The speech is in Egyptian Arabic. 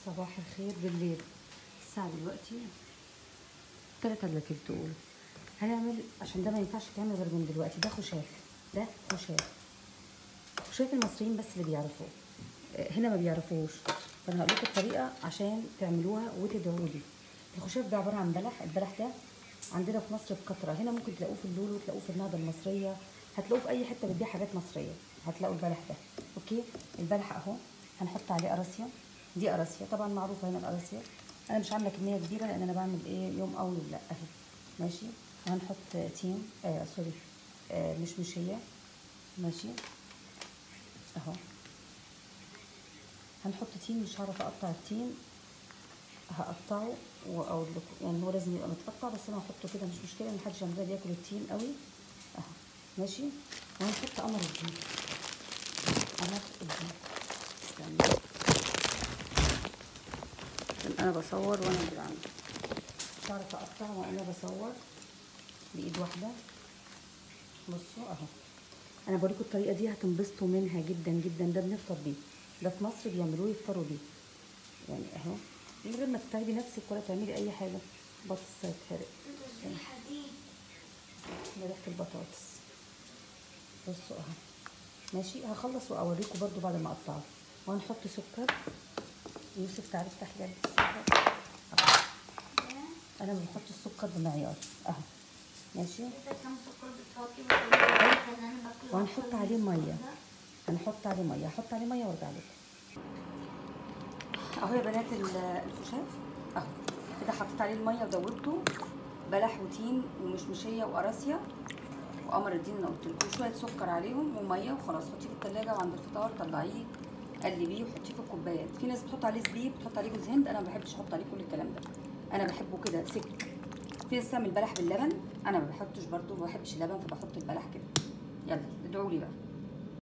صباح الخير بالليل الساعة دلوقتي تلاتة الا تلت تقول هنعمل عشان ده ما ينفعش يتعمل غير من دلوقتي ده خشاف ده خشاف خشاف المصريين بس اللي بيعرفوه آه، هنا ما بيعرفوش فانا هقول لكم الطريقة عشان تعملوها وتدعوا لي الخشاف ده عبارة عن بلح البلح ده عندنا في مصر بكثرة هنا ممكن تلاقوه في اللولو تلاقوه في النهضة المصرية هتلاقوه في أي حتة بتبيع حاجات مصرية هتلاقوا البلح ده أوكي البلح أهو هنحط عليه قراصية دي قراصية طبعا معروفة هنا القراصية أنا مش عاملة كمية كبيرة لأن أنا بعمل إيه يوم أو يوم لأ أهي ماشي وهنحط تين آه سوري آه مش مشية ماشي أهو هنحط تين مش هعرف أقطع التين هقطعه واقول لكم يعني هو لازم يبقى متقطع بس انا هحطه كده مش مشكله محدش عندنا بياكل التين قوي اهو ماشي وهنحط قمر الدين قمر الدين استنى عشان انا بصور وانا اللي بعمل مش هعرف اقطع وانا بصور بايد واحده بصوا اهو انا بوريكم الطريقه دي هتنبسطوا منها جدا جدا ده بنفطر بيه ده في مصر بيعملوه يفطروا بيه يعني اهو من غير ما تتعبي نفسك ولا تعملي اي حاجه بطاطس هيتحرق ده ريحه البطاطس بصوا اهو ماشي هخلص واوريكم برضو بعد ما اقطعه وهنحط سكر يوسف تعالى افتح لي علبة السكر أهو. انا بحط السكر بمعيار اهو ماشي وهنحط عليه ميه هنحط عليه ميه هحط عليه ميه وارجع لكم اهو يا بنات ال- الخشاف اهو كده حطيت عليه الميه ودوبته بلح وتين ومشمشيه وقراصيه وقمر الدين انا قلت لكم شويه سكر عليهم وميه وخلاص حطيه في التلاجة وعند الفطار طلعيه قلبيه وحطيه في الكوبايات في ناس بتحط عليه زبيب بتحط عليه جوز هند انا ما بحبش احط عليه كل الكلام ده انا بحبه كده سك في ناس تعمل بلح باللبن انا ما بحطش برضو ما بحبش اللبن فبحط البلح كده يلا ادعوا لي بقى